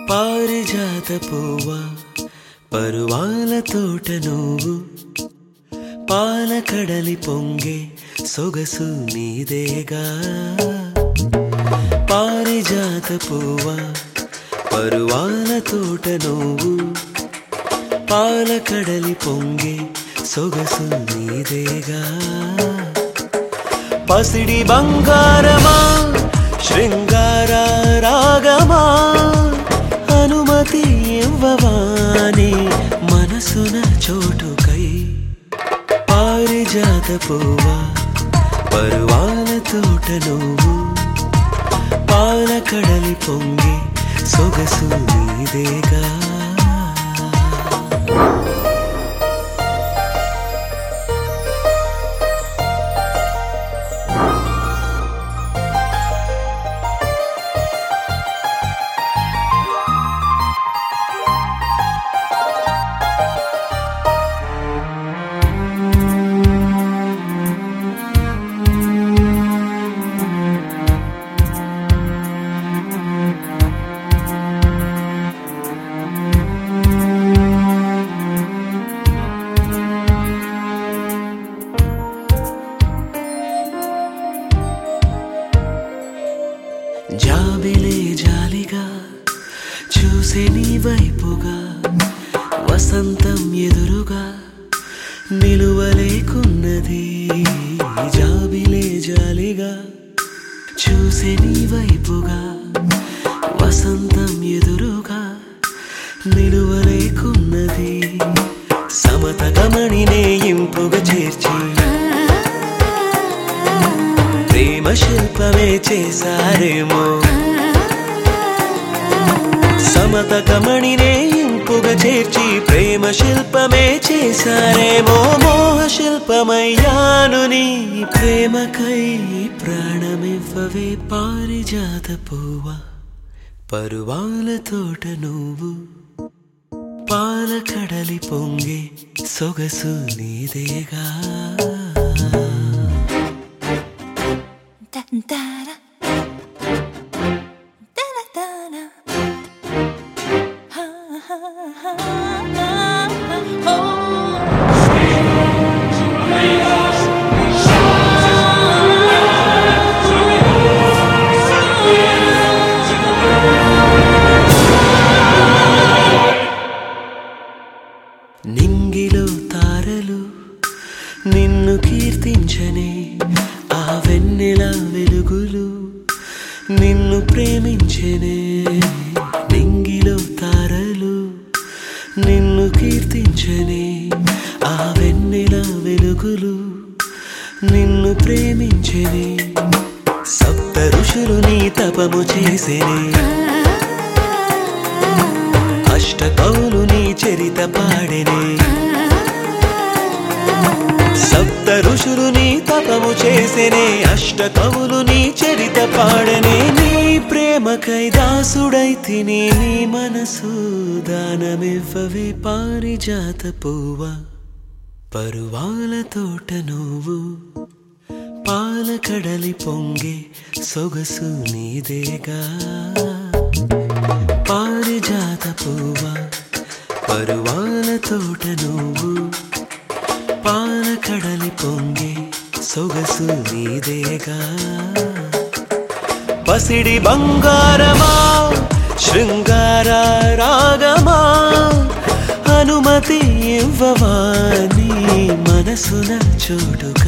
పారిజాత పువ్వా పరువాల తోట నువ్వు పాల కడలి పొంగే సొగసు నీదేగా పారిజాత పువ్వా పరువాల తోట నువ్వు పాల కడలి పొంగే సొగసు నీదేగా పసిడి బంగారమా శృంగార రాగమా అనుమతి ఇవ్వవాని మనసున చోటుకై పారిజాత పువ్వా పరువాల తోట నువ్వు పాల కడలి పొంగి సొగసు నీదేగా జాబిలే జాలిగా చూసే నీ వైపుగా వసంతం ఎదురుగా నిలువలేకున్నది జాబిలే జాలిగా చూసే నీ వైపుగా వసంతం ఎదురుగా నిలువలేకున్నది సమత గమనినే ఇంపుగా చేర్చి ప్రేమ శిల్పమే చేశారేమో సమత కమణినే ఇంపుగా చేర్చి ప్రేమ శిల్పమే చేశారేమో మోహ శిల్పమయ్యాను నీ ప్రేమకై ప్రాణమివ్వవే పారిజాత పువ్వా పరువాల తోట నువ్వు పాల కడలి పొంగే సొగసు నీదేగా తంతారా తనతానా హా హా హా ఓ నింగిలో తారలు నిన్ను కీర్తించనే ఆ వెన్నెల వెలుగులు నిన్ను ప్రేమించనే నింగిలో తారలు నిన్ను కీర్తించనే ఆ వెన్నెల వెలుగులు నిన్ను ప్రేమించనే సప్త ఋషులు నీ తపము చేసేనే అష్ట కవులు నీ చరిత పాడెనే సప్త ఋషులు నీ తపము చేసెనే అష్ట కవులు నీ చరిత పాడనే నీ ప్రేమకై దాసుడై తిని నీ మనసు దానమివ్వవే పారిజాత పువ్వా పరువాల తోట నువ్వు పాల కడలి పొంగే సొగసు నీదేగా పారిజాత పువ్వా పరువాల తోట నువ్వు పాల కడలి పొంగే సొగసు నీదేగా పసిడి బంగారమా శృంగార రాగమా అనుమతి ఇవ్వవా నీ మనసున చోటు